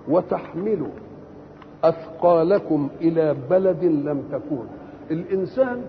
وتحملوا اثقالكم الى بلد لم تكون الانسان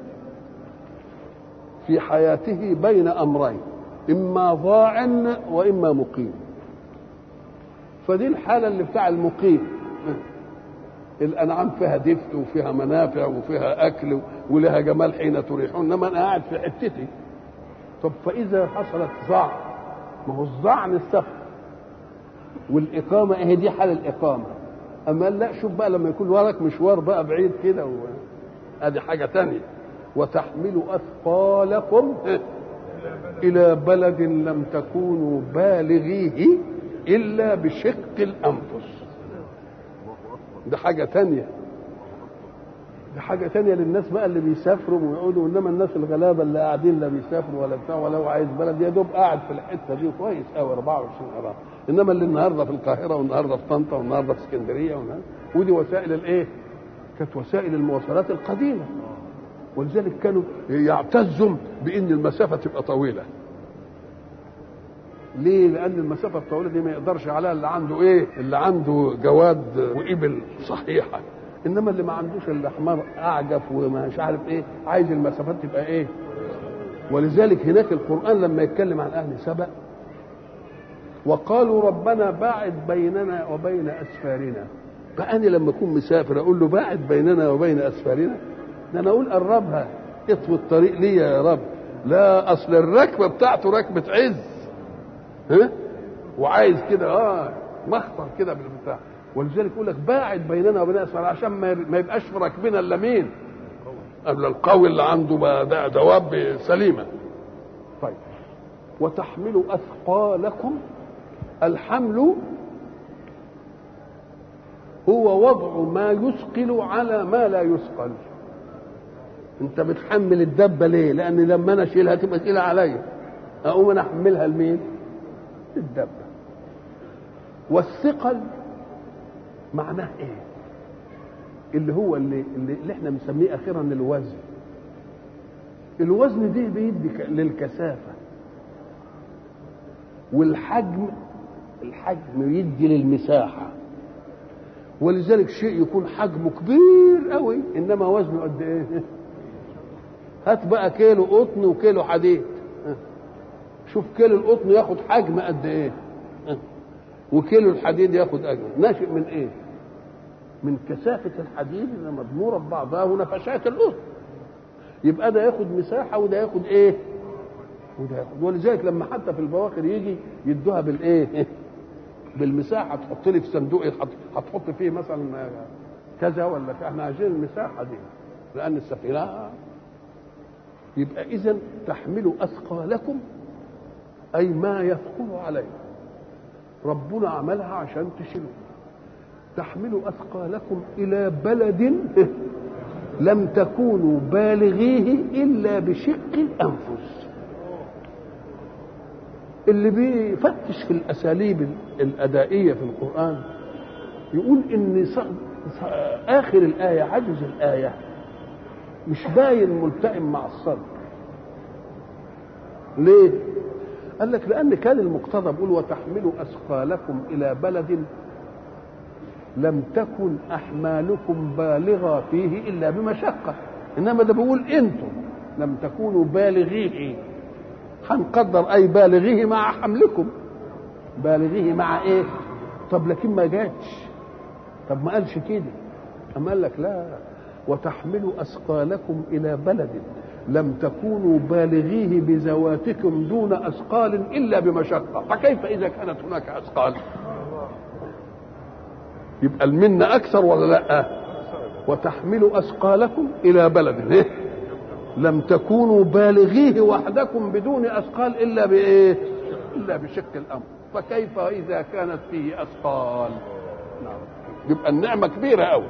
في حياته بين امرين اما ضاع واما مقيم فدي الحاله اللي بتاع المقيم الانعام فيها دفء وفيها منافع وفيها اكل ولها جمال حين تريحون انما انا قاعد في حتتي طب فاذا حصلت ضاع ما هو الظعن السفر والاقامه اهي دي حال الاقامه اما لا شوف بقى لما يكون وراك مشوار بقى بعيد كده و... ادي حاجه تانية وتحملوا اثقالكم الى بلد لم تكونوا بالغيه الا بشق الانفس ده حاجه تانية ده حاجه تانية للناس بقى اللي بيسافروا ويقعدوا انما الناس الغلابه اللي قاعدين لا بيسافروا ولا بتاع ولا هو عايز بلد يا دوب قاعد في الحته دي كويس قوي 24 قرار انما اللي النهارده في القاهره والنهارده في طنطا والنهارده في اسكندريه ودي وسائل الايه؟ كانت وسائل المواصلات القديمه ولذلك كانوا يعتزوا بان المسافه تبقى طويله ليه؟ لأن المسافة الطويلة دي ما يقدرش عليها اللي عنده إيه؟ اللي عنده جواد وإبل صحيحة، إنما اللي ما عندوش الحمار أعجف ومش عارف إيه، عايز المسافات تبقى إيه؟ ولذلك هناك القرآن لما يتكلم عن أهل سبأ وقالوا ربنا باعد بيننا وبين أسفارنا فأنا لما أكون مسافر أقول له باعد بيننا وبين أسفارنا ده أنا أقول قربها اطوي الطريق ليا يا رب لا أصل الركبة بتاعته ركبة عز ها وعايز كده اه مخطر كده بالبتاع ولذلك يقول لك باعد بيننا وبين اسفل عشان ما يبقاش في راكبنا الا مين؟ قبل القوي اللي عنده بقى دواب سليمه. طيب وتحملوا اثقالكم الحمل هو وضع ما يثقل على ما لا يثقل. انت بتحمل الدبه ليه؟ لان لما انا اشيلها تبقى تقيله عليا. اقوم انا احملها لمين؟ الدبة والثقل معناه ايه اللي هو اللي, اللي احنا بنسميه اخيرا الوزن الوزن دي بيدي للكثافة والحجم الحجم يدي للمساحة ولذلك شيء يكون حجمه كبير قوي انما وزنه قد ايه هات بقى كيلو قطن وكيلو حديد شوف كيلو القطن ياخد حجم قد ايه وكيلو الحديد ياخد اجر ناشئ من ايه من كثافة الحديد اللي مضمورة ببعضها ونفشات القطن يبقى ده ياخد مساحة وده ياخد ايه وده ياخد ولذلك لما حتى في البواخر يجي يدوها بالايه بالمساحة تحط لي في صندوق هتحط فيه مثلا كذا ولا كذا احنا عايزين المساحة دي لأن السفينة يبقى إذا تحملوا أثقالكم أي ما يثقل عليه ربنا عملها عشان تشيلوا تحملوا أثقالكم إلى بلد لم تكونوا بالغيه إلا بشق الأنفس اللي بيفتش في الأساليب الأدائية في القرآن يقول إن آخر الآية عجز الآية مش باين ملتئم مع الصدر ليه؟ قال لك لان كان المقتضى بيقول وتحملوا اثقالكم الى بلد لم تكن احمالكم بالغه فيه الا بمشقه انما ده بيقول انتم لم تكونوا بالغيه هنقدر اي بالغيه مع حملكم بالغيه مع ايه طب لكن ما جاتش طب ما قالش كده اما قال لك لا وتحملوا اثقالكم الى بلد لم تكونوا بالغيه بذواتكم دون اثقال الا بمشقه فكيف اذا كانت هناك اثقال يبقى المنه اكثر ولا لا وتحملوا اثقالكم الى بلد إيه؟ لم تكونوا بالغيه وحدكم بدون اثقال الا بايه الا بشق الامر فكيف اذا كانت فيه اثقال نعم يبقى النعمه كبيره قوي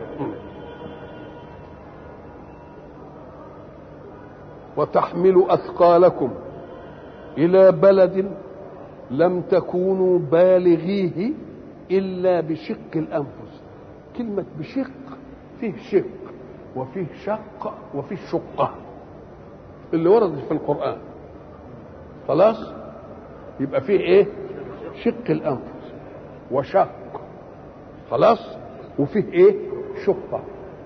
وتحملوا اثقالكم الى بلد لم تكونوا بالغيه الا بشق الانفس كلمه بشق فيه شق وفيه شق وفيه شقه اللي وردت في القران خلاص يبقى فيه ايه شق الانفس وشق خلاص وفيه ايه شقه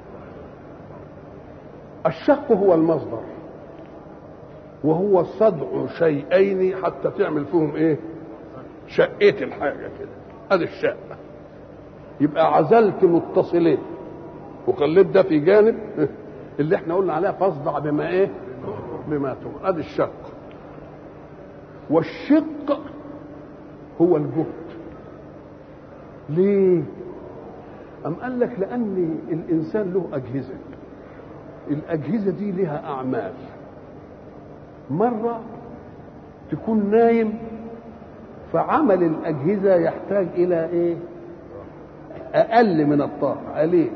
الشق هو المصدر وهو صدع شيئين حتى تعمل فيهم ايه شقيت الحاجه كده ادي الشقه يبقى عزلت متصلين وخليت ده في جانب اللي احنا قلنا عليها فاصدع بما ايه بما تؤمر ادي الشق والشق هو الجهد ليه أم قال لك لأن الإنسان له أجهزة الأجهزة دي لها أعمال مرة تكون نايم فعمل الأجهزة يحتاج إلى إيه أقل من الطاقة قليل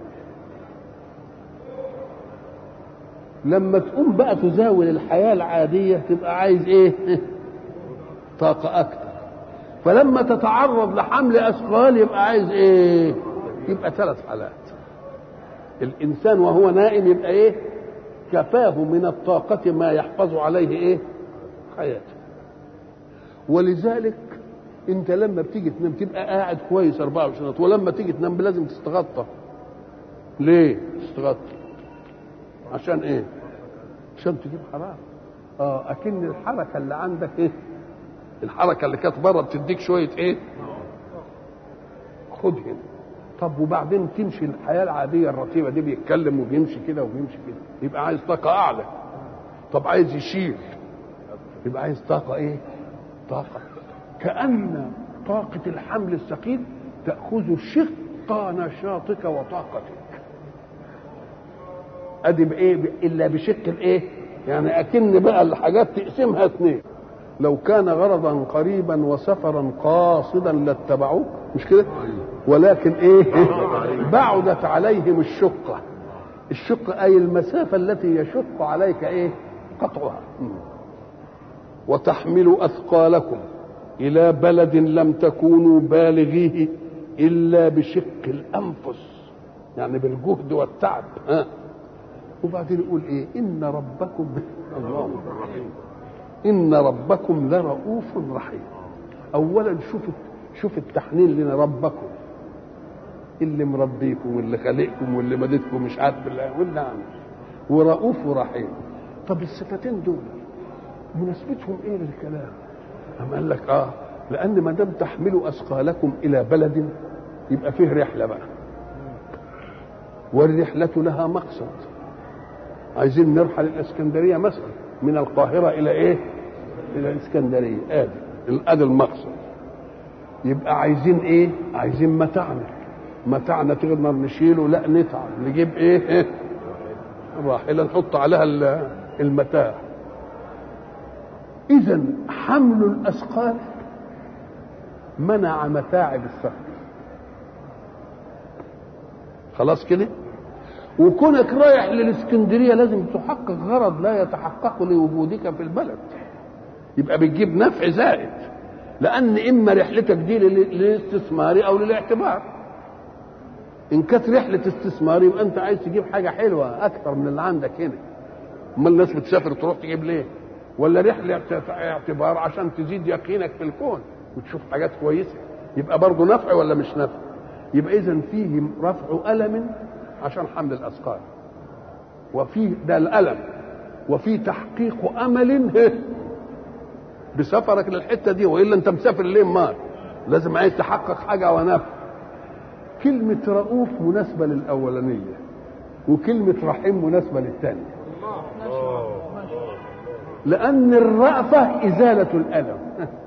لما تقوم بقى تزاول الحياة العادية تبقى عايز إيه طاقة أكتر فلما تتعرض لحمل أثقال يبقى عايز إيه يبقى ثلاث حالات الإنسان وهو نائم يبقى إيه كفاه من الطاقة ما يحفظ عليه إيه حياته ولذلك انت لما بتيجي تنام تبقى قاعد كويس 24 ساعه ولما تيجي تنام لازم تستغطى ليه تستغطى عشان ايه عشان تجيب حراره اه اكن الحركه اللي عندك ايه الحركه اللي كانت بره بتديك شويه ايه خد هنا طب وبعدين تمشي الحياه العاديه الرتيبه دي بيتكلم وبيمشي كده وبيمشي كده يبقى عايز طاقه اعلى طب عايز يشيل يبقى عايز طاقه ايه طاقه كأن طاقة الحمل الثقيل تأخذ شق نشاطك وطاقتك ادي بايه الا بشق الايه يعني اكن بقى الحاجات تقسمها اثنين لو كان غرضا قريبا وسفرا قاصدا لاتبعوك مش كده ولكن ايه بعدت عليهم الشقه الشقه اي المسافه التي يشق عليك ايه قطعها وتحمل اثقالكم الى بلد لم تكونوا بالغيه الا بشق الانفس يعني بالجهد والتعب ها وبعدين يقول ايه ان ربكم الله ان ربكم لرؤوف رحيم اولا شوف شوف التحنين لنا ربكم اللي مربيكم واللي خلقكم واللي مددكم مش عارف بالله واللي عامل ورؤوف ورحيم طب الصفتين دول مناسبتهم ايه للكلام أم قال لك اه لان ما دام تحملوا اثقالكم الى بلد يبقى فيه رحله بقى والرحله لها مقصد عايزين نرحل الاسكندريه مثلا من القاهره الى ايه الى الاسكندريه ادي ادي المقصد يبقى عايزين ايه عايزين متاعنا متاعنا تقدر نشيله لا نتعب نجيب ايه, إيه؟ راحله نحط عليها المتاع اذا حمل الاثقال منع متاعب السفر خلاص كده وكونك رايح للاسكندريه لازم تحقق غرض لا يتحقق لوجودك في البلد يبقى بتجيب نفع زائد لان اما رحلتك دي للاستثمار او للاعتبار ان كانت رحله استثمار يبقى انت عايز تجيب حاجه حلوه اكثر من اللي عندك هنا امال الناس بتسافر تروح تجيب ليه ولا رحله اعتبار عشان تزيد يقينك في الكون وتشوف حاجات كويسه يبقى برضه نفع ولا مش نفع يبقى اذا فيه رفع الم عشان حمل الاثقال وفي ده الالم وفي تحقيق امل بسفرك للحته دي والا انت مسافر ليه مال لازم عايز تحقق حاجه ونفع كلمه رؤوف مناسبه للاولانيه وكلمه رحيم مناسبه للثانيه لان الرأفه ازاله الالم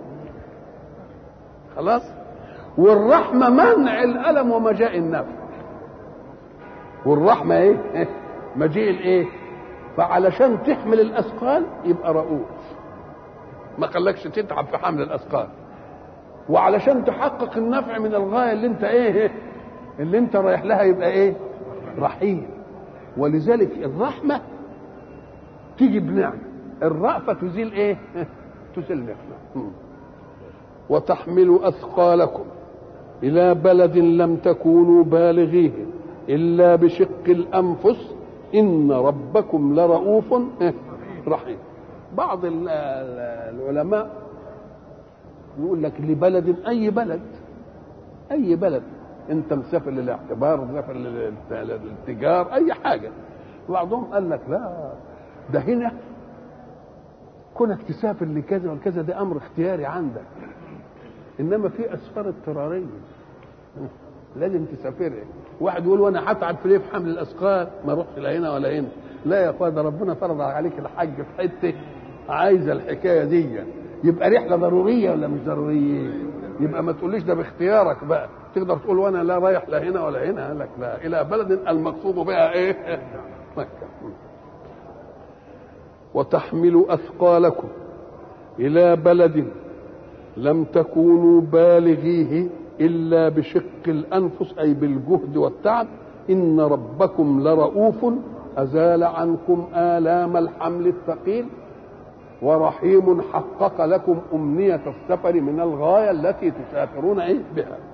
خلاص والرحمه منع الالم ومجاء النفع والرحمه ايه مجيء الايه فعلشان تحمل الاثقال يبقى رؤوف ما خلكش تتعب في حمل الاثقال وعلشان تحقق النفع من الغايه اللي انت ايه اللي انت رايح لها يبقى ايه رحيم ولذلك الرحمه تيجي بنعمه الرأفة تزيل ايه تزيل نعمه وتحمل اثقالكم الى بلد لم تكونوا بالغيه الا بشق الانفس ان ربكم لرؤوف رحيم بعض العلماء يقول لك لبلد اي بلد اي بلد انت مسافر للاعتبار مسافر للتجار اي حاجه بعضهم قال لك لا ده هنا كونك تسافر لكذا وكذا ده امر اختياري عندك انما في اسفار اضطراريه لازم تسافرها واحد يقول وانا هتعب في ليه في حمل الاثقال ما اروحش لا هنا ولا هنا لا يا اخويا ده ربنا فرض عليك الحج في حته عايزه الحكايه دي يبقى رحله ضروريه ولا مش ضروريه يبقى ما تقوليش ده باختيارك بقى تقدر تقول وانا لا رايح لا هنا ولا هنا قال لك لا الى بلد المقصود بها ايه مكه وتحملوا اثقالكم الى بلد لم تكونوا بالغيه الا بشق الانفس اي بالجهد والتعب ان ربكم لرؤوف ازال عنكم الام الحمل الثقيل ورحيم حقق لكم امنيه السفر من الغايه التي تسافرون ايه بها